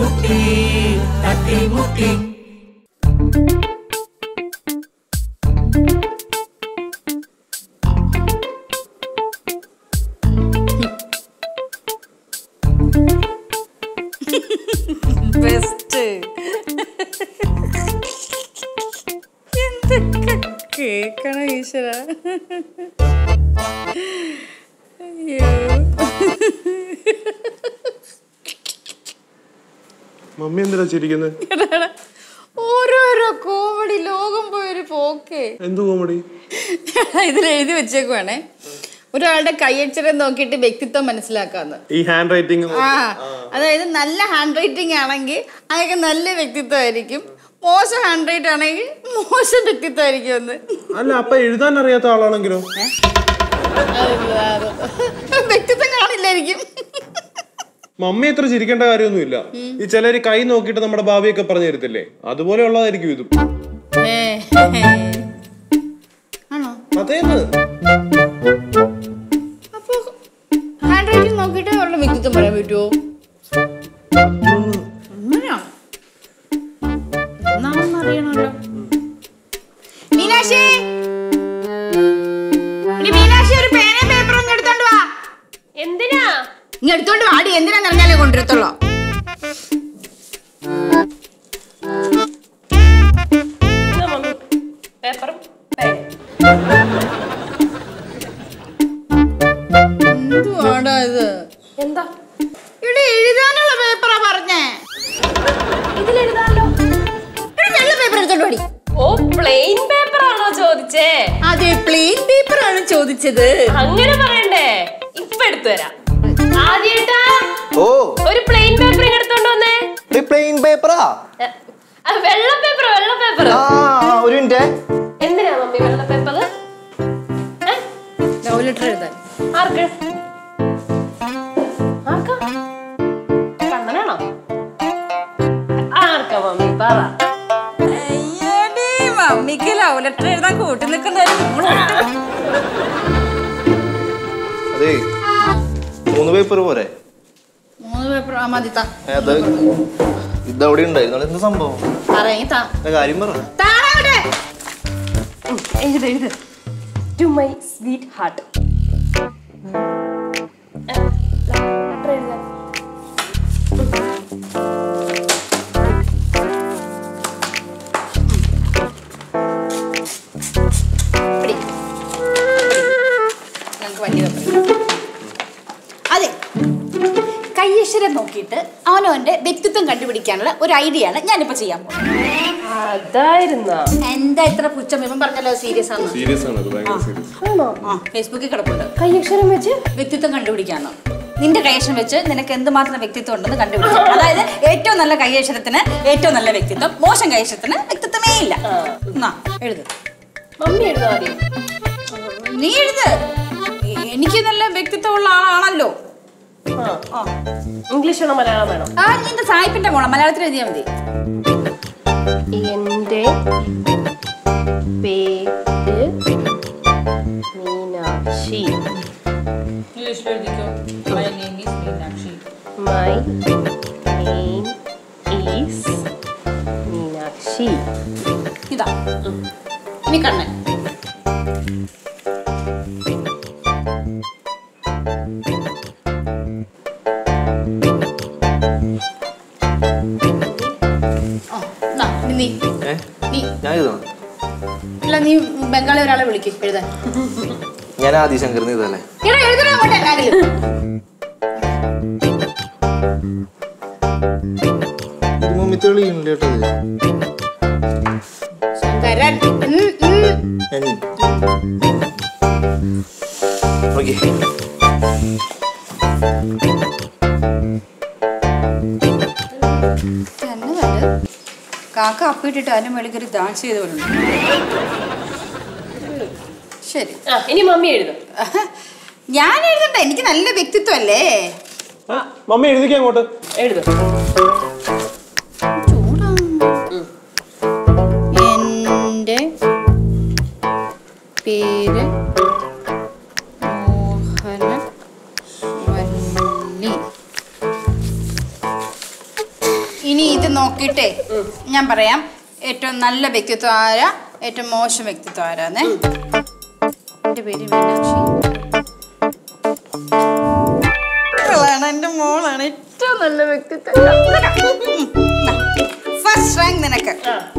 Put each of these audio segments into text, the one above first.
തട്ടിമുട്ടി തട്ടിമുട്ടി ബെസ്റ്റ് എന്തൊക്കെ കേക്കണം ഈശ്വര അയ്യോ മമ്മി എന്തിനാ ചിരിക്കുന്നത് എടാടാ, ഓരോരോ കോമഡി ലോകം പോയൊരു പോക്കേ എന്ത് കോമഡി ഇതിൽ എഴുതി വെച്ചേക്കുവാണേ ഒരാളുടെ കൈയക്ഷരം നോക്കിയിട്ട് വ്യക്തിത്വം മനസ്സിലാക്കാന്ന് ഈ ഹാൻഡ് റൈറ്റിംഗ് ആ അതായത് നല്ല ഹാൻഡ് റൈറ്റിംഗ് ആണെങ്കിൽ അയാൾക്ക് നല്ല വ്യക്തിത്വമായിരിക്കും മോശം ഹാൻഡ് റൈറ്റ് ആണെങ്കിൽ മോശം വ്യക്തിത്വമായിരിക്കും എന്ന് അല്ല അപ്പൊ എഴുതാൻ അറിയാത്ത ആളാണെങ്കിലോ വ്യക്തിത്വം കാണില്ലായിരിക്കും മമ്മി എത്ര ചിരിക്കേണ്ട കാര്യമൊന്നുമില്ല ഈ ചിലര് കൈ നോക്കിയിട്ട് നമ്മുടെ ഭാവിയൊക്കെ പറഞ്ഞു തരത്തില്ലേ അതുപോലെ ഉള്ളതായിരിക്കും ഇതും ഏ, ആണോ അതേന്ന് അപ്പൊ ഹാൻഡ് റൈറ്റിംഗ് നോക്കിയിട്ട് അവരുടെ വ്യക്തിത്വം പറയാൻ പറ്റുമോ അങ്ങനെയാ എന്നാണെന്ന് അറിയണമല്ലോ മീനാക്ഷി എടി മീനാക്ഷി ഒരു പേനയും പേപ്പറും ഇങ്ങ് എടുത്തോണ്ട് വാ എന്തിനാ ഇങ്ങ് എടുത്തോണ്ട് വാടി എന്തിനാന്ന് അറിഞ്ഞാലേ കൊണ്ടുവരത്തുള്ളൂ ഇതാ മമ്മി പേപ്പറും പേനയും. എന്തുവാടാ ഇത് എന്താ ഇവിടെ എഴുതാനുള്ള പേപ്പറാ പറഞ്ഞേ ഇതിലെഴുതാലോ ഇവിടെ വെള്ള പേപ്പർ എടുത്തോണ്ട് വാടി ഓ പ്ലെയിൻ പേപ്പർ ആണോ ചോദിച്ചേ അതെ പ്ലെയിൻ പേപ്പർ ആണ് ചോദിച്ചത് അങ്ങനെ പറയണ്ടേ ഇപ്പൊ എടുത്തു തരാം ആദ്യേട്ടാ ഓ ഒരു പ്ലെയിൻ പേപ്പർ ഇങ്ങ് എടുത്തോണ്ട് വന്നേ പ്ലെയിൻ പേപ്പറാ എ, ആ, വെള്ള പേപ്പർ വെള്ള പേപ്പർ ആ ആ, ഒരു മിനിറ്റ് എന്തിനാ മമ്മി വെള്ള പേപ്പർ ലവ് ലെറ്റർ എഴുതാൻ ആർക്ക് ആർക്കാ കണ്ണനാണോ ആർക്കാ മമ്മി പറ അയ്യടി മമ്മിക്ക് ലവ് ലെറ്റർ എഴുതാൻ കൂട്ടി നിൽക്കുന്ന അതെ മൂന്ന് പേപ്പർ പോരെ മൂന്ന് പേപ്പർ ആ മതി താ അത് ഇതവിടെ ഉണ്ടായിരുന്നു എന്ത് സംഭവം പറയങ്ങി താ എന്താ കാര്യം പറ താഴെ ഇവിടെ എഴുത് എഴുത് ടു മൈ സ്വീറ്റ് ഹാർട്ട് പിടി. ഞങ്ങൾക്ക് വലിയ പേപ്പർ അതെ കയ്യക്ഷരം നോക്കിയിട്ട് അവനവന്റെ വ്യക്തിത്വം കണ്ടുപിടിക്കാനുള്ള ഒരു ഐഡിയ ആണ് ഞാനിപ്പോ ചെയ്യാൻ പോകുന്നത് അതായിരുന്നാ എന്താ ഇത്ര പുച്ഛം ഇവൻ പറഞ്ഞല്ലോ സീരിയസ് ആണ് സീരിയസ് ആണ് അത് ഭയങ്കര സീരിയസ് ആണോ ആ ഫേസ്ബുക്കിൽ കിടപ്പുണ്ട് കയ്യക്ഷരം വെച്ച് വ്യക്തിത്വം കണ്ടുപിടിക്കാന്നോ നിന്റെ കൈയക്ഷരം വെച്ച് നിനക്ക് എന്തുമാത്രം വ്യക്തിത്വം ഉണ്ടെന്ന് കണ്ടുപിടിക്കാം അതായത് ഏറ്റവും നല്ല കൈയക്ഷരത്തിന് ഏറ്റവും നല്ല വ്യക്തിത്വം മോശം കൈയക്ഷരത്തിന് വ്യക്തിത്വമേ ഇല്ല എന്നാ എഴുത് മമ്മി എഴുതാ ആദ്യം നീ എഴുത് എ- എനിക്ക് നല്ല വ്യക്തിത്വമുള്ള ആളാണല്ലോ ആ ആ ഇംഗ്ലീഷ് വേണോ മലയാളം വേണോ ആ നിന്റെ സായിപ്പിന്റെ മോളെ മലയാളത്തിൽ എഴുതിയാൽ മതി എന്റെ പേര് Meenakshi my name is Meenakshi ഇതാ ഇനി കണ്ണൻ ആ, എന്നാ, ഇനി നീ ഏ നീ ഞാൻ എഴുതണം ഇല്ല നീ ബംഗാളി ഒരാളെ വിളിക്ക് എഴുതാൻ ഞാൻ ആദി ശങ്കറിന് ഇതല്ലേ എടാ എഴുതണം അങ്ങോട്ട് എന്നാലും ഇത് മമ്മി തെളിയുന്നില്ല കേട്ടത് ശങ്കരൻ ഉം, ഉം. ഓക്കെ തന്നെ നല്ല കാക്ക അപ്പിട്ടിട്ട് അതിന് മേളിൽ കയറി ഡാൻസ് ചെയ്തവരുണ്ട് ശരി ആ ഇനി മമ്മി എഴുതും ഞാൻ എഴുതണ്ട എനിക്ക് നല്ല വ്യക്തിത്വം അല്ലേ മമ്മി എഴുതിക്കാൻ അങ്ങോട്ട് എഴുതും എൻ്റെ പേര് മോഹന വല്ലി ഇനി ഇത് നോക്കിയിട്ടേ ഞാൻ പറയാം ഏറ്റവും നല്ല വ്യക്തിത്വം ആരാ ഏറ്റവും മോശം വ്യക്തിത്വം ആരാന്നേ എന്റെ പേര് മീനാക്ഷി ഇവളാണ് എന്റെ മോളാണ് ഏറ്റവും നല്ല വ്യക്തിത്വം ഫസ്റ്റ് റാങ്ക് നിനക്ക്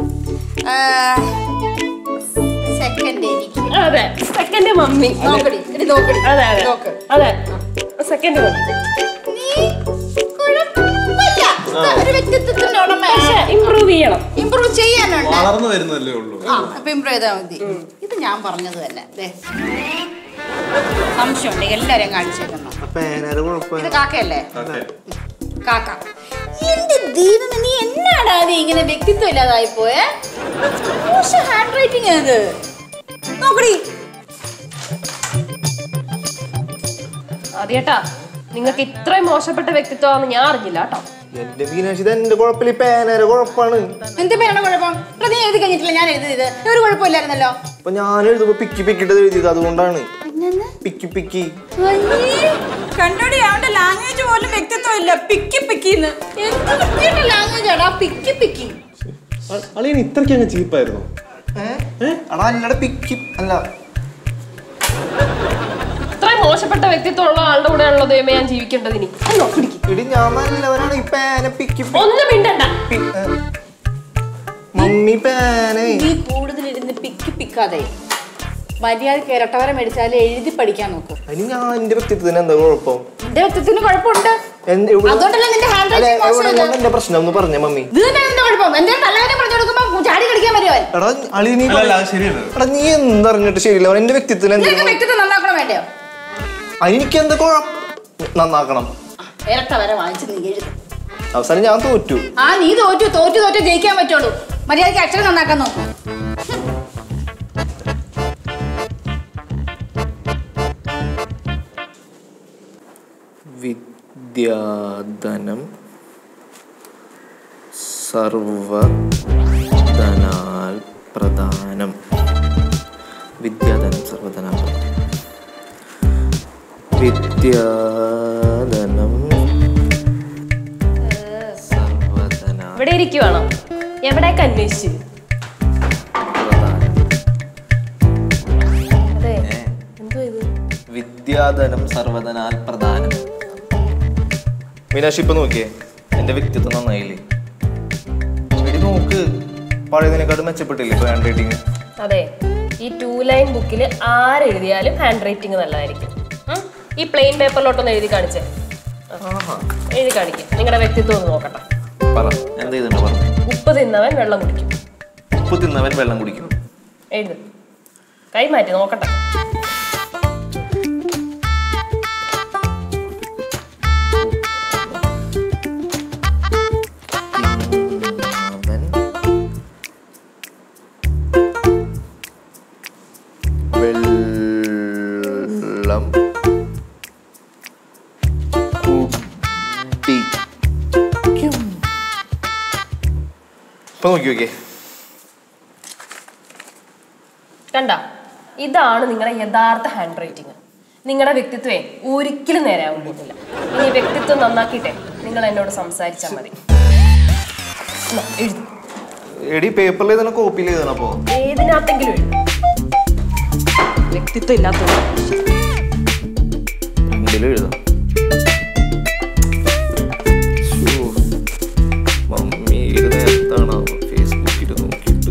സെക്കൻഡ് എനിക്ക് അതെ സെക്കൻഡ് മമ്മി നോക്കടി ഇനി നോക്കടി അതെ അതെ നോക്ക് അതെ സെക്കൻഡ് മമ്മി നീ കുഴപ്പമില്ല. ഒരു വ്യക്തിത്വത്തിന്റെ ഉടമയാണ് പക്ഷെ ഇമ്പ്രൂവ് ചെയ്യണം ഇമ്പ്രൂവ് ചെയ്യാനുണ്ട് വളർന്നു വരുന്നതല്ലേ ഉള്ളൂ ആ അപ്പൊ ഇമ്പ്രൂവ് ചെയ്താൽ മതി ഇത് ഞാൻ പറഞ്ഞത് തന്നെ ദേ. സംശയമുണ്ട് എല്ലാരെയും കാണിച്ചേക്കുന്നു പേനയുടെ ഇത് കുഴപ്പമില്ല കാക്കയല്ലേ ഓക്കെ കാക്ക എന്റെ ദൈവം നീ എന്നാടാ നീ ഇങ്ങനെ വ്യക്തിത്വം ഇല്ലാതായി പോയേ ഹാൻഡ് റൈറ്റിംഗ് അത് നോക്കടി ആദ്യേട്ടാ നിങ്ങൾക്ക് ഇത്രയും മോശപ്പെട്ട വ്യക്തിത്വമാണെന്ന് ഞാൻ അറിഞ്ഞില്ല കേട്ടോ എന്റെ മീനാക്ഷി ഇത് എന്റെ കുഴപ്പമില്ല ഈ പേനയുടെ കുഴപ്പമാണ് എന്ത് പേരാണ് കുഴപ്പം എടാ, നീ എഴുതി കഴിഞ്ഞിട്ടില്ല ഞാൻ എഴുതിയത് ഒരു കുഴപ്പമില്ലായിരുന്നല്ലോ അപ്പൊ ഞാൻ എഴുതുമ്പോ പിക്കി പിക്കിട്ട് എഴുതിയത് അതുകൊണ്ടാണ് പിക്കി പിക്കി കണ്ടോടി അവന്റെ ലാംഗ്വേജ് പോലും വ്യക്തിത്വം ഇല്ല പിക്കി പിക്കിന്ന് എന്ത് വൃത്തിയുടെ ലാംഗ്വേജ് ആടാ പിക്കി പിക്കി അളിയൻ ഇത്രയ്ക്ക് അങ്ങ് ചീപ്പായിരുന്നു അടാ അല്ലടെ പിക്കി അല്ല ഇത്രയും മോശപ്പെട്ട വ്യക്തിത്വം ഉള്ള ആളുടെ കൂടെയാണല്ലോ ദൈവമേ ഞാൻ ജീവിക്കേണ്ടത് ഇനി എന്നോ പിടിക്കും ഇടി ഞാൻ നല്ലവനാണ് ഈ പേന പിക്കി പി- ഒന്നും മിണ്ടണ്ട പി- ഏ. മമ്മി പേന നീ കൂടുതൽ ഇരുന്ന് പിക്കി പിക്കാതെ മര്യാദക്ക് ഇരട്ടവരെ മേടിച്ചാലേ എഴുതി പഠിക്കാൻ നോക്കൂ അതിന് ഞാൻ എന്റെ വ്യക്തിത്വത്തിന് എന്താ കുഴപ്പം എന്റെ വ്യക്തിത്വത്തിന് കുഴപ്പമുണ്ട് എന്ത് എവിടെ- അതുകൊണ്ടല്ലേ നിന്റെ ഹാൻഡ് അല്ല റൈറ്റിംഗ് എവിടെ മോശമായത് കൊണ്ട് എന്റെ പ്രശ്നം ഒന്ന് പറഞ്ഞ മമ്മി ഇത് തന്നെ നിന്റെ കുഴപ്പം എന്റെ നല്ലവരെ പറഞ്ഞു കൊടുക്കുമ്പോ ചാടി കളിക്കാൻ വരുവൻ എടാ അളി നീ അല്ല അല്ല അത് ശരിയല്ല എടാ നീ എന്തറിഞ്ഞിട്ട് ശരിയില്ല എന്റെ വ്യക്തിത്വത്തിന് നിനക്ക് എന്തെങ്കിലും വ്യക്തിത്വം നന്നാക്കണം വേണ്ടയോ എനിക്ക് എന്താ കുഴപ്പം നന്നാക്കണം ഇരട്ടവരെ വാങ്ങിച്ച് നീ എഴുതും അവസാനം ഞാൻ തോറ്റു ആ നീ തോറ്റു തോറ്റു തോറ്റു ജയിക്കാൻ പറ്റുള്ളൂ മര്യാദയ്ക്ക് അക്ഷരം നന്നാക്കാൻ നോക്കൂ വിദ്യാധനം സർവധനാൽ പ്രധാനം വിദ്യാധനം സർവധനാൽ പ്രധാനം വിദ്യാധനം സർവധനാൽ ഇവിടെ ഇരിക്കുവാണോ എവിടേക്ക് അന്വേഷിച്ചു പ്രധാനം അതെ എന്തോ ഇത് വിദ്യാധനം സർവധനാൽ പ്രധാനം മീനാക്ഷി ഇപ്പൊ നോക്കിയേ എന്റെ വ്യക്തിത്വം നന്നായില്ലേ എടി നോക്ക് പഴയതിനെക്കാട്ടും മെച്ചപ്പെട്ടില്ലേ ഇപ്പൊ ഹാൻഡ് റൈറ്റിംഗ് അതെ ഈ ടു ലൈൻ ബുക്കിൽ ആരെഴുതിയാലും ഹാൻഡ് റൈറ്റിംഗ് നല്ലതായിരിക്കും ഉം? ഈ പ്ലെയിൻ പേപ്പറിലോട്ടൊന്ന് എഴുതി കാണിച്ചേ ആ, എഴുതി കാണിക്കും നിങ്ങളുടെ വ്യക്തിത്വം ഒന്ന് നോക്കട്ടെ പറ എന്താ ഇതുണ്ട് പറ ഉപ്പ് തിന്നവൻ വെള്ളം കുടിക്കും ഉപ്പ് തിന്നവൻ വെള്ളം കുടിക്കും എഴുത് കൈ മാറ്റി നോക്കട്ടെ തിന്നവൻ വെള്ളം കുടിക്കും ഇപ്പൊ നോക്കി നോക്കിയേ കണ്ട ഇതാണ് നിങ്ങളുടെ യഥാർത്ഥ ഹാൻഡ് റൈറ്റിംഗ് നിങ്ങളുടെ വ്യക്തിത്വേ ഒരിക്കലും നേരെയാവാൻ പോകുന്നില്ല ഇനി വ്യക്തിത്വം നന്നാക്കിയിട്ടെ നിങ്ങൾ എന്നോട് സംസാരിച്ചാൽ മതി എന്നാ, എഴുത് എടി പേപ്പറിൽ എഴുതണ കോപ്പിയിൽ എഴുതണം അപ്പോ ഏതിനകത്തെങ്കിലും എഴുത് വ്യക്തിത്വം ഇല്ലാത്തത് എന്തെങ്കിലും എഴുതാം ശ്ശോ, മമ്മി ഇത് നേരത്താണോ ഫേസ്ബുക്കിൽ നോക്കിയിട്ട്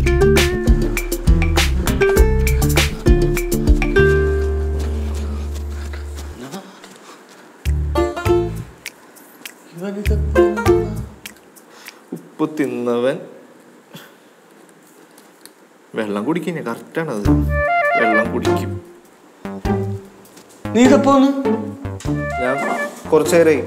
ഉപ്പ് തിന്നവൻ വെള്ളം കുടിക്കുന്നേ കറക്റ്റാണത് വെള്ളം കുടിക്കും നീ ഇതപ്പോ ഒന്ന് ഞാൻ കുറച്ചു നേരമായി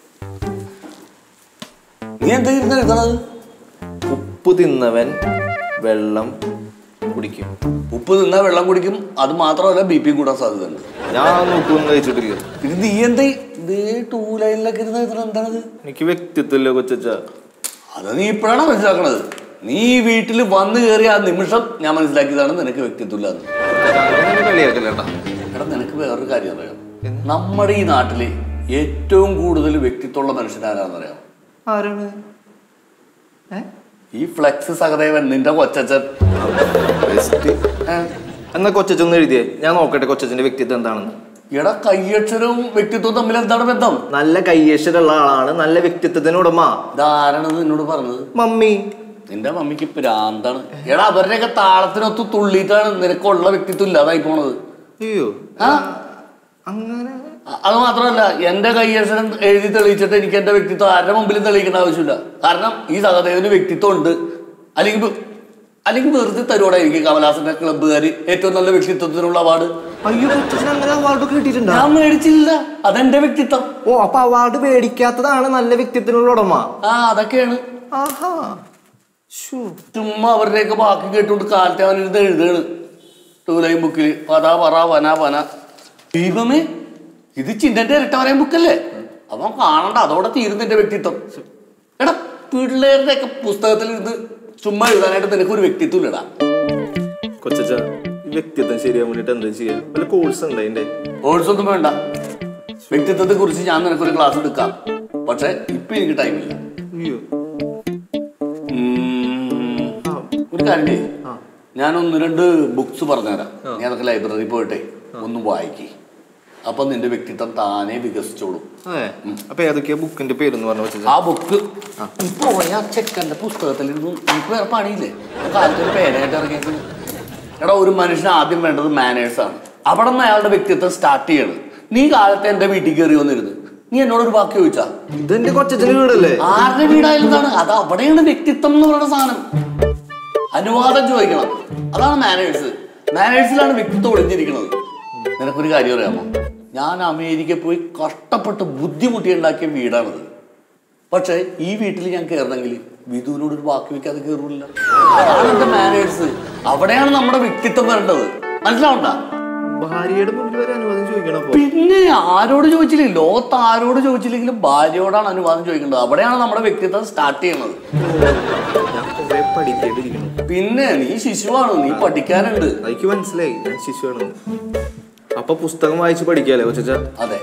നീ എന്താ ഇരുന്ന് എഴുതണത് ഉപ്പ് തിന്നവൻ വെള്ളം കുടിക്കും ഉപ്പ് തിന്നാ വെള്ളം കുടിക്കും അത് മാത്രമല്ല ബി പി കൂടാൻ സാധ്യതയുണ്ട് ഞാൻ ഉപ്പൊന്നും കഴിച്ചിട്ടില്ല പിന്നെ നീ എന്താ ഇതേ ടൂ ലൈനിലൊക്കെ ഇരുന്ന് എഴുതണ എന്താണത് എനിക്ക് വ്യക്തിത്വമില്ല കൊച്ചച്ച അത് നീ ഇപ്പോഴാണ് മനസ്സിലാക്കണത് നീ ഈ വീട്ടിൽ വന്നു കയറിയ ആ നിമിഷം ഞാൻ മനസ്സിലാക്കിയതാണ് നിനക്ക് വ്യക്തിത്വമില്ല എന്ന് കളിയാക്കല്ലേട്ടാ എടാ നിനക്ക് വേറൊരു കാര്യം അറിയാം നമ്മുടെ ഈ നാട്ടില് ഏറ്റവും കൂടുതൽ വ്യക്തിത്വമുള്ള മനുഷ്യൻ ആരാന്നറിയാം ആരാണ് ഈ ഫ്ലെക്സ് സഹദേവൻ നിന്റെ കൊച്ചച്ഛൻ ബെസ്റ്റ് എന്നാ കൊച്ചൊന്ന് എഴുതിയേ ഞാൻ നോക്കട്ടെ കൊച്ചച്ഛന്റെ വ്യക്തിത്വം എന്താണെന്ന് എടാ കയ്യക്ഷരവും വ്യക്തിത്വവും തമ്മിൽ എന്താണ് ബന്ധം നല്ല കയ്യേശ്വരമുള്ള ആളാണ് നല്ല വ്യക്തിത്വത്തിന് ഉടമ ഇതാരാണത് നിന്നോട് പറഞ്ഞത് മമ്മി നിന്റെ മമ്മിക്ക് പ്രാന്താണ് എടാ അവരുടെയൊക്കെ താളത്തിനൊത്ത് തുള്ളിയിട്ടാണ് നിനക്കുള്ള വ്യക്തിത്വം ഇല്ലാതായി പോണത് അയ്യോ ആ അങ്ങനെ അ- അത് മാത്രമല്ല എന്റെ കയ്യക്ഷരം എഴുതി തെളിയിച്ചിട്ട് എനിക്ക് എന്റെ വ്യക്തിത്വം ആരുടെ മുമ്പിലും തെളിയിക്കേണ്ട ആവശ്യമില്ല കാരണം ഈ സഹദേവന് വ്യക്തിത്വം ഉണ്ട് അല്ലെങ്കിൽ വെ- അല്ലെങ്കിൽ വെറുതെ തരുവാടാ എനിക്ക് കമലാസന്റെ ക്ലബ്ബുകാർ ഏറ്റവും നല്ല വ്യക്തിത്വത്തിനുള്ള അവാർഡ് അയ്യോ കൊച്ചച്ഛൻ അങ്ങനെ അവാർഡ് കിട്ടിയിട്ടുണ്ടോ ഞാൻ മേടിച്ചില്ല അതെന്റെ വ്യക്തിത്വം ഓ അപ്പൊ അവാർഡ് മേടിക്കാത്തതാണ് നല്ല വ്യക്തിത്വത്തിനുള്ള ഉടമ ആ അതൊക്കെയാണ് ആഹാ ശ്ശോ. ചുമ്മാ അവരുടെയൊക്കെ ബാക്കി കേട്ടുകൊണ്ട് കാലത്തെ അവനിരുന്ന് എഴുതാണ് ടൂലൈൻ ബുക്കിൽ പത പറ വന വന ദൈവമേ ഇത് ചിന്നന്റെ ഇരട്ട പറയാൻ ബുക്കല്ലേ അവൻ കാണണ്ട അതോടെ തീരുന്നതിന്റെ വ്യക്തിത്വം എടാ പിള്ളേരുടെ ഒക്കെ പുസ്തകത്തിൽ ഇരുന്ന് ചുമ്മാ എഴുതാനായിട്ട് നിനക്ക് ഒരു വ്യക്തിത്വം ഇല്ലടാ കൊച്ചച്ച വ്യക്തിത്വം ശരിയാൻ വേണ്ടിട്ട് എന്താ ചെയ്യാ വല്ല കോഴ്സ് ഉണ്ട് അതിന്റെ കോഴ്സ് ഒന്നും വേണ്ട വ്യക്തിത്വത്തെ കുറിച്ച് ഞാൻ നിനക്കൊരു ക്ലാസ് എടുക്കാം പക്ഷെ ഇപ്പൊ എനിക്ക് ടൈമില്ല അയ്യോ ഉം, ഒരു കാര്യം ചെയ്യ്. ഞാൻ ഒന്ന് രണ്ട് ബുക്സ് പറഞ്ഞുതരാം നീ അതൊക്കെ ലൈബ്രറി പോയിട്ടെ ഒന്ന് വായിക്കി അപ്പൊ നിന്റെ വ്യക്തിത്വം താനേ വികസിച്ചോളും അതെ അപ്പൊ ഏതൊക്കെയാ ബുക്കിന്റെ പേരെന്ന് പറഞ്ഞു കൊച്ചച്ച ആ ബുക്ക് പോയ ആ ചെക്കന്റെ പുസ്തകത്തിൽ ഇരുന്ന് എനിക്ക് വേറെ പണിയില്ലേ ആ കാലത്ത് ഒരു പേനായിട്ട് ഇറങ്ങിയിട്ട് എടാ ഒരു മനുഷ്യന് ആദ്യം വേണ്ടത് മാനേഴ്സ് ആണ് അവിടെ നിന്ന് അയാളുടെ വ്യക്തിത്വം സ്റ്റാർട്ട് ചെയ്യണം നീ കാലത്ത് എന്റെ വീട്ടിൽ കയറി വന്നിരുന്നു നീ എന്നോട് ഒരു വാക്ക് ചോദിച്ചാ ഇതെന്റെ കൊച്ചച്ഛന്റെ വീടല്ലേ ആരുടെ വീടായാലും ഇതാണ് അത് അവിടെയാണ് വ്യക്തിത്വം എന്ന് പറയുന്ന സാധനം അനുവാദം ചോദിക്കണം അതാണ് മാനേഴ്സ് മാനേഴ്സിലാണ് വ്യക്തിത്വം ഒളിഞ്ഞിരിക്കുന്നത് നിനക്കൊരു കാര്യം അറിയാമോ ഞാൻ അമേരിക്ക പോയി കഷ്ടപ്പെട്ട് ബുദ്ധിമുട്ടി ഉണ്ടാക്കിയ വീടാണത് പക്ഷെ ഈ വീട്ടിൽ ഞാൻ കയറണമെങ്കിൽ വിധുവിനോട് ഒരു വാക്ക് വെക്കാതെ കയറൂല അതാണ് എന്റെ മാനേഴ്സ് അവിടെയാണ് നമ്മുടെ വ്യക്തിത്വം വരേണ്ടത് മനസ്സിലാവണ്ട ഭാര്യയുടെ മുന്നിൽ വരെ അനുവാദം ചോദിക്കണം അപ്പൊ പിന്നെ ആരോട് ചോദിച്ചില്ലെങ്കിൽ ലോകത്ത് ആരോട് ചോദിച്ചില്ലെങ്കിലും ഭാര്യയോടാണ് അനുവാദം ചോദിക്കേണ്ടത് അവിടെയാണ് നമ്മുടെ വ്യക്തിത്വം സ്റ്റാർട്ട് ചെയ്യുന്നത് ഞാൻ കുറെ പഠിക്കേണ്ടിയിരിക്കണം പിന്നെ നീ ശിശുവാണ് നീ പഠിക്കാനുണ്ട് എനിക്ക് മനസ്സിലായി ഞാൻ ശിശുവാണ് അപ്പൊ പുസ്തകം വായിച്ച് പഠിക്കാല്ലേ കൊച്ചച്ച അതെ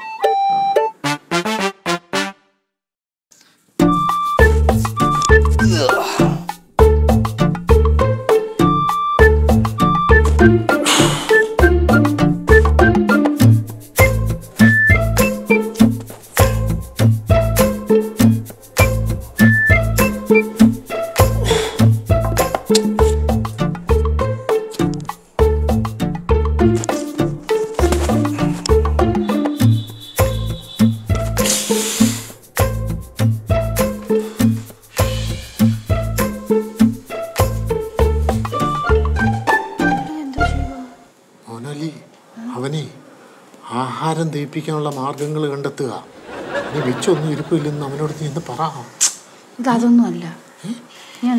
മോനലി അവനെ ആഹാരം ദഹിപ്പിക്കാനുള്ള മാർഗങ്ങൾ കണ്ടെത്തുക നീ വെച്ചൊന്നും ഇരിപ്പില്ലെന്ന് അവനോട് നീ എന്ന് പറ ഇത് അതൊന്നും അല്ല ഞാൻ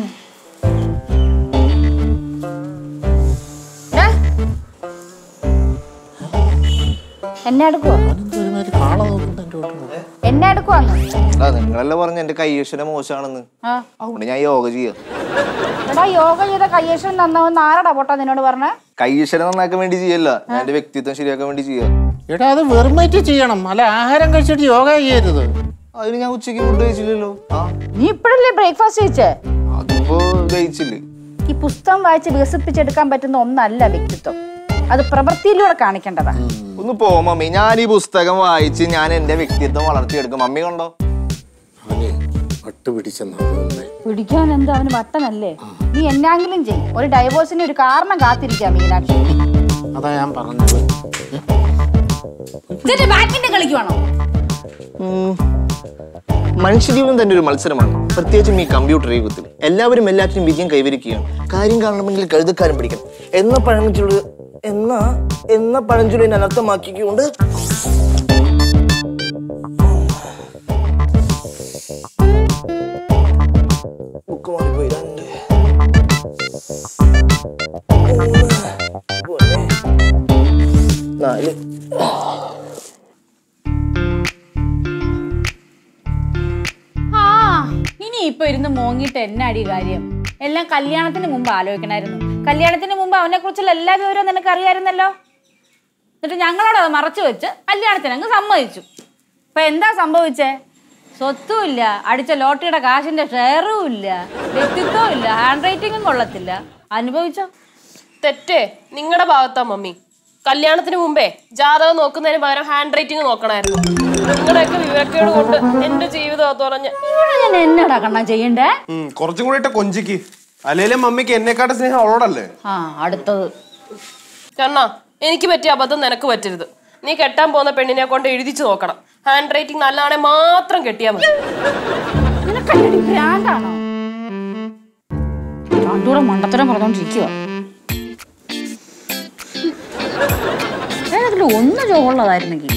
എന്നെ എടുക്കുവോ അവനെന്തോ ഒരുമാതിരി കാള നോക്കുന്നുണ്ട് എൻ്റെ ഓട്ടം എന്നെ എടുക്കുവാന്ന് ആ നിങ്ങളല്ലേ പറഞ്ഞ എന്റെ കയ്യക്ഷരം മോശമാണെന്ന് ആ അതുകൊണ്ട് ഞാൻ യോഗ ചെയ്യാം എടാ യോഗ ചെയ്ത കയ്യേഷൻ നന്നാവുന്ന ആരടാ പൊട്ടാ നിന്നോട് പറഞ്ഞേ കയ്യക്ഷരം നന്നാക്കാൻ വേണ്ടി ചെയ്യല്ല ഞാൻ എന്റെ വ്യക്തിത്വം ശരിയാക്കാൻ വേണ്ടി ചെയ്യാം എടാ അത് വെറുമേറ്റ് ചെയ്യണം അല്ല ആഹാരം കഴിച്ചിട്ട് യോഗ ചെയ്യരുത് അതിന് ഞാൻ ഉച്ചയ്ക്ക് ഫുഡ് കഴിച്ചില്ലല്ലോ ആ നീ ഇപ്പോഴല്ലേ ബ്രേക്ക്ഫാസ്റ്റ് കഴിച്ചേ അതിപ്പോ കഴിച്ചില്ലേ ഈ പുസ്തകം വായിച്ച് വികസിപ്പിച്ചെടുക്കാൻ പറ്റുന്ന ഒന്നല്ല വ്യക്തിത്വം അത് പ്രവൃത്തിയിലൂടെ കാണിക്കേണ്ടതാ ഒന്ന് പോ മമ്മി ഞാൻ ഈ പുസ്തകം വായിച്ച് ഞാൻ എന്റെ വ്യക്തിത്വം വളർത്തിയെടുക്കും മമ്മി കണ്ടോ അവനെ വട്ട് പിടിച്ചെന്നാ തോന്നുന്നേ പിടിക്കാൻ എന്താ അവന് വട്ടനല്ലേ നീ എന്നാങ്കിലും ചെയ്യും ഒരു ഡൈവോഴ്സിന് ഒരു കാരണം കാത്തിരിക്കാം മീനാക്ഷി അതാ ഞാൻ പറഞ്ഞത് ബാറ്റിന്റെ കളിക്കുവാണോ മനുഷ്യജീവൻ തന്നെ ഒരു മത്സരമാണ് പ്രത്യേകിച്ചും ഈ കമ്പ്യൂട്ടർ യുഗത്തിൽ എല്ലാവരും എല്ലാറ്റിനും വിജയം കൈവരിക്കുകയാണ് കാര്യം കാണണമെങ്കിൽ കഴുതക്കാരൻ പിടിക്കണം എന്ന പഴഞ്ചൊല്ല് എന്ന എന്ന പഴഞ്ചൊല്ലിനെ അനർത്ഥമാക്കിക്കൊണ്ട് ബുക്ക് മാറിപ്പോയി രണ്ട് മൂന്ന് നാല് ആ ഇനി ഇപ്പൊ ഇരുന്ന് മോങ്ങിട്ട് എന്നാടി കാര്യം എല്ലാം കല്യാണത്തിന് മുമ്പ് ആലോചിക്കണായിരുന്നു കല്യാണത്തിന് മുമ്പ് അവനെ കുറിച്ചുള്ള എല്ലാ വിവരവും നിനക്ക് അറിയായിരുന്നല്ലോ എന്നിട്ട് ഞങ്ങളോട് അത് മറച്ചു വെച്ച് കല്യാണത്തിന് അങ്ങ് സമ്മതിച്ചു ഇപ്പൊ എന്താ സംഭവിച്ചേ സ്വത്തും ഇല്ല അടിച്ച ലോട്ടറിയുടെ കാശിന്റെ ഷെയറും ഇല്ല വ്യക്തിത്വവും ഇല്ല ഹാൻഡ് റൈറ്റിംഗും കൊള്ളത്തില്ല അനുഭവിച്ചോ തെറ്റേ നിങ്ങളുടെ ഭാഗത്താ മമ്മി കല്യാണത്തിന് മുമ്പേ ജാതകം നോക്കുന്നതിന് പകരം ഹാൻഡ് റൈറ്റിംഗ് നോക്കണമായിരുന്നു നിങ്ങളുടെയൊക്കെ വിവരക്കേട് കൊണ്ട് എന്റെ ജീവിതം തുറഞ്ഞ് ഇവിടെ ഞാൻ എന്നടാ കണ്ണാ ചെയ്യണ്ടേ ഉം, കുറച്ചും കൂടി ഇട്ട കൊഞ്ചിക്ക് അല്ലേലും മമ്മിക്ക് എന്നെക്കാട്ട് സ്നേഹം അവളോടല്ലേ ആ അടുത്തത് കണ്ണാ എനിക്ക് പറ്റിയ അബദ്ധം നിനക്ക് പറ്റരുത് നീ കെട്ടാൻ പോകുന്ന പെണ്ണിനെ കൊണ്ട് എഴുതിച്ചു നോക്കണം ഹാൻഡ് റൈറ്റിംഗ് നല്ലതാണെ മാത്രം കെട്ടിയാൽ മതി നിനക്കല്ലടി ഭ്രാന്താണോ രണ്ടൂടെ മണ്ടത്തരം പറഞ്ഞോണ്ടിരിക്കുക ഏതെങ്കിലും ഒന്ന് ചോളുള്ളതായിരുന്നെങ്കിൽ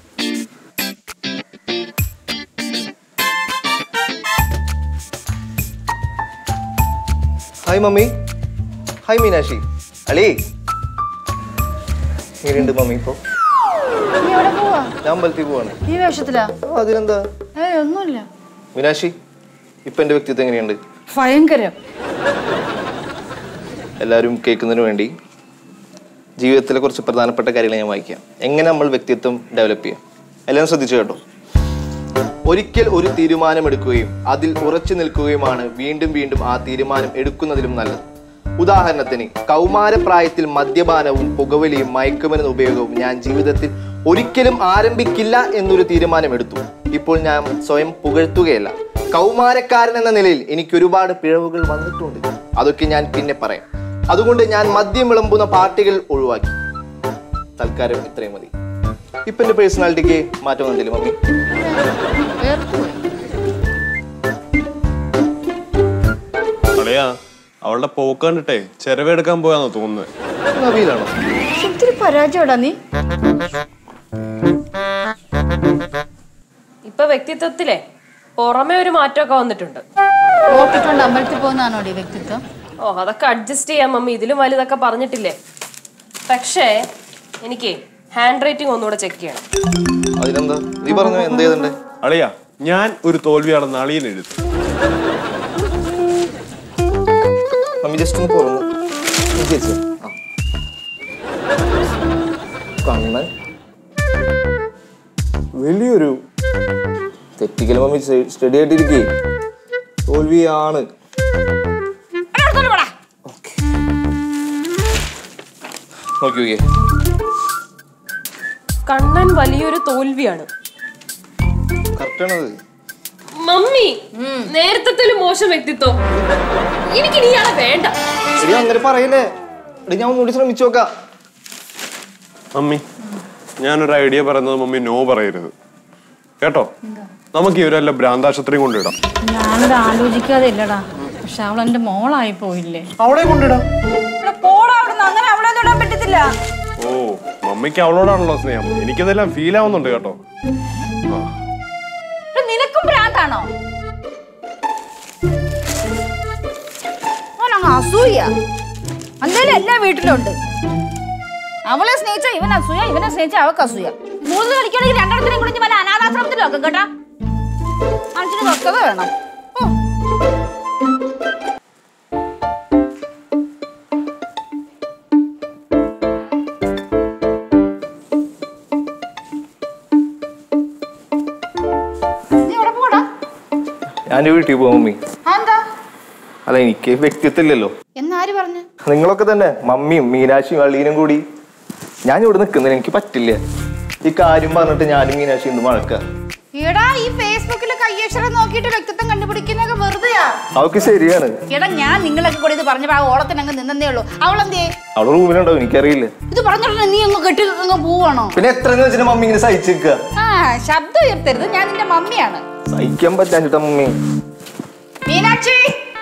ഹായ് മമ്മി ഹായ് മീനാക്ഷി അളി എങ്ങനെയുണ്ട് മമ്മി ഇപ്പോ നീ എവിടെ പോവാ ഞാൻ അമ്പലത്തിൽ പോവാണ് നീ വേഷത്തിലാ ആ, അതിനെന്താ ഏയ് ഒന്നുമില്ല മീനാക്ഷി ഇപ്പൊ എന്റെ വ്യക്തിത്വം എങ്ങനെയുണ്ട് ഭയങ്കരം എല്ലാവരും കേൾക്കുന്നതിന് വേണ്ടി ജീവിതത്തിലെ കുറച്ച് പ്രധാനപ്പെട്ട കാര്യങ്ങൾ ഞാൻ വായിക്കാം എങ്ങനെ നമ്മൾ വ്യക്തിത്വം ഡെവലപ്പ് ചെയ്യാം എല്ലാവരും ശ്രദ്ധിച്ചു കേട്ടോ ഒരിക്കൽ ഒരു തീരുമാനമെടുക്കുകയും അതിൽ ഉറച്ചു നിൽക്കുകയുമാണ് വീണ്ടും വീണ്ടും ആ തീരുമാനം എടുക്കുന്നതിലും നല്ലത് ഉദാഹരണത്തിന് കൗമാരപ്രായത്തിൽ മദ്യപാനവും പുകവലിയും മയക്കുമരുന്ന് ഉപയോഗവും ഞാൻ ജീവിതത്തിൽ ഒരിക്കലും ആരംഭിക്കില്ല എന്നൊരു തീരുമാനം എടുത്തു ഇപ്പോൾ ഞാൻ സ്വയം പുകഴ്ത്തുകയല്ല കൗമാരക്കാരൻ എന്ന നിലയിൽ എനിക്ക് ഒരുപാട് പിഴവുകൾ വന്നിട്ടുണ്ട് അതൊക്കെ ഞാൻ പിന്നെ പറയാം അതുകൊണ്ട് ഞാൻ മദ്യം വിളമ്പുന്ന പാർട്ടികൾ ഒഴിവാക്കി തൽക്കാലം ഇത്രയും മതി ഇപ്പൊ എന്റെ പേഴ്സണാലിറ്റിക്ക് മാറ്റം വന്നില്ലേ മമ്മി അളിയാ അവളുടെ പോക്ക് കണ്ടിട്ടേ ചെലവെടുക്കാൻ പോയാന്നോ തോന്നുന്നത് നബീലാണോ ഒത്തിരി പരാജയടാ നീ ഇപ്പൊ വ്യക്തിത്വത്തിലെ പുറമെ ഒരു മാറ്റമൊക്കെ വന്നിട്ടുണ്ട് ഓട്ടിട്ടുണ്ട് അമ്പലത്തിൽ പോകുന്നതാണോടി വ്യക്തിത്വം ഓ അതൊക്കെ അഡ്ജസ്റ്റ് ചെയ്യാം മമ്മി ഇതിലും വലുതൊക്കെ പറഞ്ഞിട്ടില്ലേ പക്ഷേ എനിക്ക് ഹാൻഡ് റൈറ്റിംഗ് ഒന്നുകൂടെ ചെക്ക് ചെയ്യണം അതിനെന്താ നീ പറഞ്ഞു എന്ത് ചെയ്തിട്ടുണ്ട് അളിയാ ഞാൻ ഒരു തോൽവിയാണെന്ന് അളിയൻ എഴുതി മമ്മി ജസ്റ്റ് ഒന്ന് പുറന്നു നീ ചേച്ചി ആ കണ്ണൻ വലിയൊരു തെറ്റിക്കൽ മമ്മി സ്റ്റഡി ആയിട്ടിരിക്കേ തോൽവിയാണ് നോക്കി നോക്കിയേ കണ്ണൻ വലിയൊരു തോൽവിയാണ് കറക്റ്റാണത് മമ്മി നേരത്തെ മോശം വ്യക്തിത്വം എനിക്ക് ഇയാളെ വേണ്ട എടി അങ്ങനെ പറയല്ലേ എടി ഞാൻ ഒന്നുകൂടി ശ്രമിച്ചു നോക്കാം മമ്മി ഞാനൊരു ഐഡിയ പറയുന്നത് മമ്മി നോ പറയരുത് കേട്ടോ നമുക്ക് ഇവരെല്ലാം ഭ്രാന്താശുപത്രി കൊണ്ടിടാം ഞാനത് ആലോചിക്കാതെ ഇല്ലടാ പക്ഷെ അവൾ എന്റെ മോളായി പോയില്ലേ അവിടെ കൊണ്ടിടാം പോടാ അവിടുന്ന് അങ്ങനെ അവളെ തൊടാൻ പറ്റത്തില്ല ഓ മമ്മിക്ക് അവളോടാണല്ലോ സ്നേഹം എനിക്കതെല്ലാം ഫീൽ ആവുന്നുണ്ട് കേട്ടോ ഇത് നിനക്കും ഭ്രാന്താണോ അവനങ്ങ് അസൂയ എന്തായാലും എല്ലാ വീട്ടിലുണ്ട് അവളെ സ്നേഹിച്ച ഇവൻ അസൂയ ഇവനെ സ്നേഹിച്ച അവക്ക് അസൂയ മൂന്ന് കളിക്കണമെങ്കിൽ രണ്ടിടത്തിനും കുളിച്ച് വല്ല അനാഥാശ്രമത്തിലും ഒക്കെ കേട്ടാ മനുഷ്യന് തൊക്കത വേണം ഓ നീ എവിടെ പോടാ ഞാൻ വീട്ടിൽ പോകും മമ്മി എന്താ അല്ല എനിക്ക് വ്യക്തിത്വം ഇല്ലല്ലോ എന്നാര് പറഞ്ഞു നിങ്ങളൊക്കെ തന്നെ മമ്മിയും മീനാക്ഷിയും അളീനും കൂടി ഞാൻ ഇവിടെ നിൽക്കുന്നതിന് എനിക്ക് പറ്റില്ല ഈ കാര്യം പറഞ്ഞിട്ട് ഞാനും മീനാക്ഷി എന്ത് മഴക്ക എടാ ഈ ഫേസ്ബുക്കിൽ കയ്യക്ഷരം നോക്കിയിട്ട് വ്യക്തിത്വം കണ്ടുപിടിക്കുന്നൊക്കെ വെറുതെയാ അവൾക്ക് ശരിയാണ് എടാ ഞാൻ നിങ്ങളൊക്കെ കൂടി ഇത് പറഞ്ഞപ്പോ ആ ഓളത്തിന് അങ്ങ് നിന്നേ ഉള്ളൂ അവളെന്തേ അവള് റൂമിലുണ്ടാവും എനിക്കറിയില്ല ഇത് പറഞ്ഞോളൂ നീ അങ്ങ് കെട്ടി അങ്ങ് പോവാണോ പിന്നെ എത്ര വെച്ചിട്ട് മമ്മി ഇങ്ങനെ സഹിച്ചു നിൽക്കുക ആ ശബ്ദം ഉയർത്തരുത് ഞാൻ നിന്റെ മമ്മിയാണ് സഹിക്കാൻ പറ്റാഞ്ഞിട്ടാ മമ്മി മീനാക്ഷി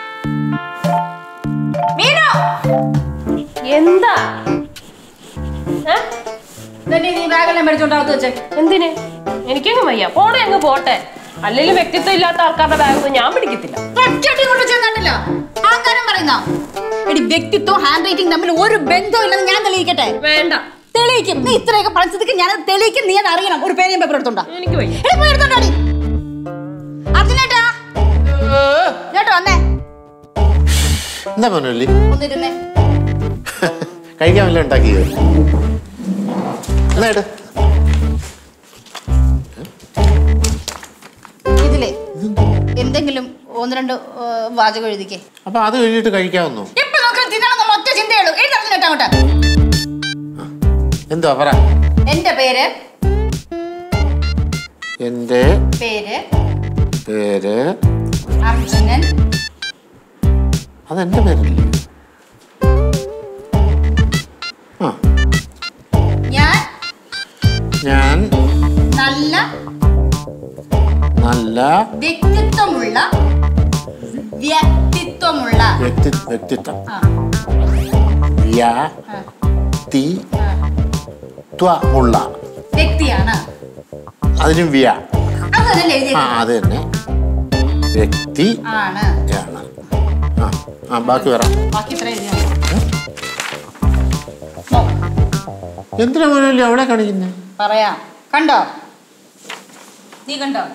മീനു എന്താ ഏ? ഇതെന്നെ നീ ബാഗെല്ലാം മേടിച്ചോണ്ടാകത്ത് വെച്ചേ എന്തിന് എനിക്കങ്ങ് വയ്യ പോണേ അങ്ങ് പോട്ടെ അല്ലെങ്കിൽ വ്യക്തിത്വം ഇല്ലാത്ത ആൾക്കാരുടെ ബാഗൊന്നും ഞാൻ പിടിക്കത്തില്ല ഒറ്റയടി കൊണ്ട് ചെന്നിട്ടില്ല ആൾക്കാരും പറയുന്ന എടി വ്യക്തിത്വം ഹാൻഡ് റൈറ്റിംഗ് തമ്മിൽ ഒരു ബന്ധവും ഇല്ലെന്ന് ഞാൻ തെളിയിക്കട്ടെ വേണ്ട തെളിയിക്കും നീ ഇത്രയൊക്കെ പഠിച്ചതിക്ക് ഞാൻ തെളിയിക്കും നീ അത് അറിയണം ഒരു പേനയും പേപ്പർ എടുത്തോണ്ടാ എനിക്ക് വയ്യ എടി പോയി എടുത്തോണ്ടാടി അർജുനേട്ടാ ഇങ്ങോട്ട് വന്നേ എന്താ മനോലി ഒന്നിരുന്നേ കഴിക്കാൻ വല്ല ഉണ്ടാക്കിയത് എന്നാ ഏട്ടാ ഇതിലേ ഒന്ന് രണ്ട് ഏ, വാചകം എഴുതിക്കേ അപ്പൊ അത് കഴിഞ്ഞിട്ട് കഴിക്കാവുന്നു എപ്പോ നോക്കണം തിന്നണം ഒറ്റ ചിന്തയുള്ളൂ എഴുതറിഞ്ഞിട്ട് അങ്ങോട്ട് എന്തുവാ പറ എന്റെ പേര് എൻ്റെ പേര് പേര് അർജുനൻ അതെന്റെ പേരല്ലേ ആ ഞാൻ ഞാൻ നല്ല നല്ല വ്യക്തിത്വമുള്ള വ്യക്തിത്വമുള്ള വ്യക്തി വ്യക്തിത്വം ആ, വ്യക്തിത്വമുള്ള വ്യക്തിയാണ് അതിനും വ്യ അത് തന്നെ എഴുതി ആ അത് തന്നെ വ്യക്തി ആണ് ആണ് ആ ആ ബാക്കി പറ ബാക്കി ഇത്ര എഴുതിയാ എന്തിനാ മോനല്ലേ അവളെ കാണിക്കുന്നത് പറയാം കണ്ടോ നീ കണ്ടോ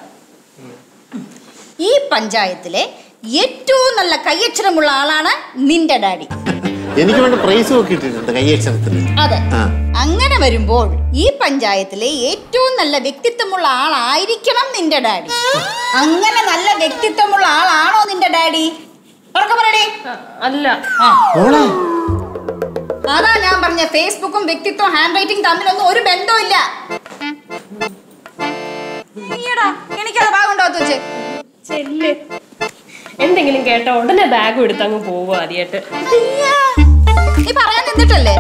ഈ പഞ്ചായത്തിലെ ഏറ്റവും നല്ല കയ്യക്ഷരമുള്ള ആളാണ് നിന്റെ ഡാഡി എനിക്ക് വേണ്ട പ്രൈസ് ഒക്കെ ഇട്ടിട്ടുണ്ട് കയ്യക്ഷരത്തിന് അതെ ആ അങ്ങനെ വരുമ്പോൾ ഈ പഞ്ചായത്തിലെ ഏറ്റവും നല്ല വ്യക്തിത്വമുള്ള ആളായിരിക്കണം നിന്റെ ഡാഡി അങ്ങനെ നല്ല വ്യക്തിത്വമുള്ള ആളാണോ നിന്റെ ഡാഡി ഉറക്കെ പറയടേ അല്ല മോളെ അതാ ഞാൻ പറഞ്ഞ ഫേസ്ബുക്കും വ്യക്തിത്വം ഹാൻഡ് റൈറ്റിംഗ് തമ്മിലൊന്നും ഒരു ബന്ധവുമില്ല നീയടാ എനിക്കത് ഭാഗമുണ്ടോ വെച്ച് ചെല്ല് എന്തെങ്കിലും കേട്ട ഉടനെ ബാഗും എടുത്ത് അങ്ങ് പോവുക ആദ്യമായിട്ട് നീ പറയാൻ നിന്നിട്ടല്ലേ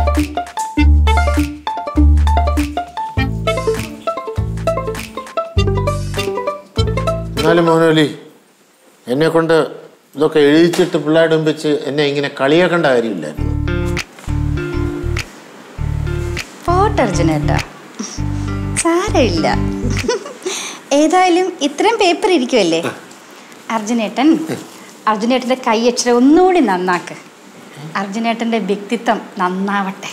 എന്നാലും മോനോലി എന്നെ കൊണ്ട് ഇതൊക്കെ എഴുതിച്ചിട്ട് പിള്ളേരുടെ മുമ്പ് വെച്ച് എന്നെ ഇങ്ങനെ കളിയാക്കേണ്ട കാര്യമില്ലായിരുന്നു പോട്ടെ അർജുനേട്ടാ സാരമില്ല ഏതായാലും ഇത്രയും പേപ്പർ ഇരിക്കുമല്ലേ അർജുനേട്ടൻ അർജുനേട്ടൻ്റെ കൈയക്ഷരം ഒന്നുകൂടി നന്നാക്ക് അർജുനേട്ടൻ്റെ വ്യക്തിത്വം നന്നാവട്ടെ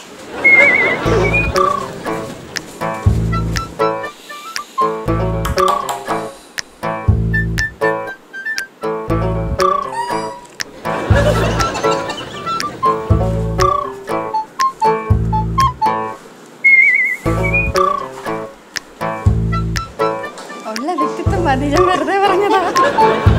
ഉള്ള വ്യക്തിത്വം മതി ഞാൻ വെറുതെ പറഞ്ഞതാ